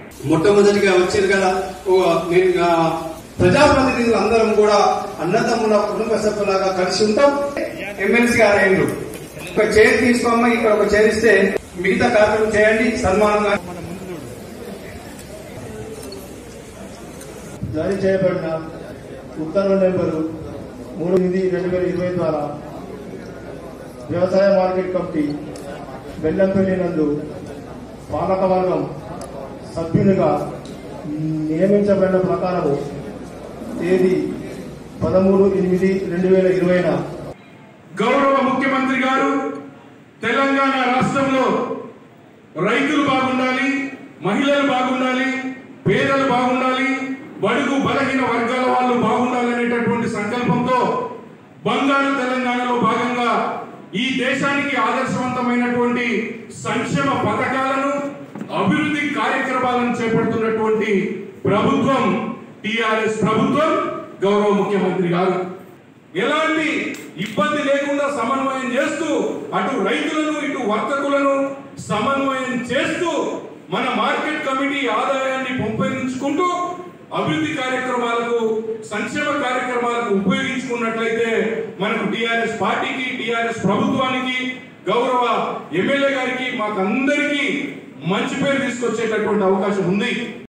మొట్టమొదటిగా వచ్చారు కదా ఓ నేను ఆ, ప్రజాప్రతినిధులు అందరం కూడా అన్నదమ్ముల కుటుంబ సభ్యులాగా కలిసి ఉంటాం ఎమ్మెల్సీ గారు అయ్యిండ్రు ఒక చైర్ తీసుకోమ్మా ఇక్కడ ఒక చైర్ ఇస్తే మిగతా కార్యక్రమం చేయండి సన్మానంగా జారీ చేయబడిన ఉత్తర్వుల నెంబరు మూడు ఎనిమిది రెండు వేల ఇరవై ద్వారా వ్యవసాయ మార్కెట్ కమిటీ బెల్లంపల్లి నందు పాలకవర్గం సభ్యునిగా నియమించబడిన ప్రకారము తేదీ పదమూడు ఎనిమిది రెండు వేల ఇరవైన గౌరవ ముఖ్యమంత్రి గారు తెలంగాణ రాష్ట్రంలో రైతులు బాగుండాలి మహిళలు బాగుండాలి పేదలు బాగుండాలి బడుగు బలహీన వర్గాల వాళ్ళు బాగుండాలి అనేటటువంటి సంకల్పంతో బంగారు తెలంగాణలో భాగంగా ఈ దేశానికి ఆదర్శవంతమైనటువంటి సంక్షేమ పథకాలను అభివృద్ధి కార్యక్రమాలను చేపడుతున్నటువంటి ప్రభుత్వం టిఆర్ఎస్ ప్రభుత్వం గౌరవ ముఖ్యమంత్రి గారు ఎలాంటి ఇబ్బంది లేకుండా సమన్వయం చేస్తూ అటు రైతులను ఇటు వర్తకులను సమన్వయం చేస్తూ మన మార్కెట్ కమిటీ ఆదాయాన్ని పెంపొందించుకుంటూ అభివృద్ధి కార్యక్రమాలకు సంక్షేమ కార్యక్రమాలకు ఉపయోగించుకున్నట్లయితే మనకు టిఆర్ఎస్ పార్టీకి టిఆర్ఎస్ ప్రభుత్వానికి గౌరవ ఎమ్మెల్యే గారికి మాకందరికీ మంచి పేరు తీసుకొచ్చేటటువంటి అవకాశం ఉంది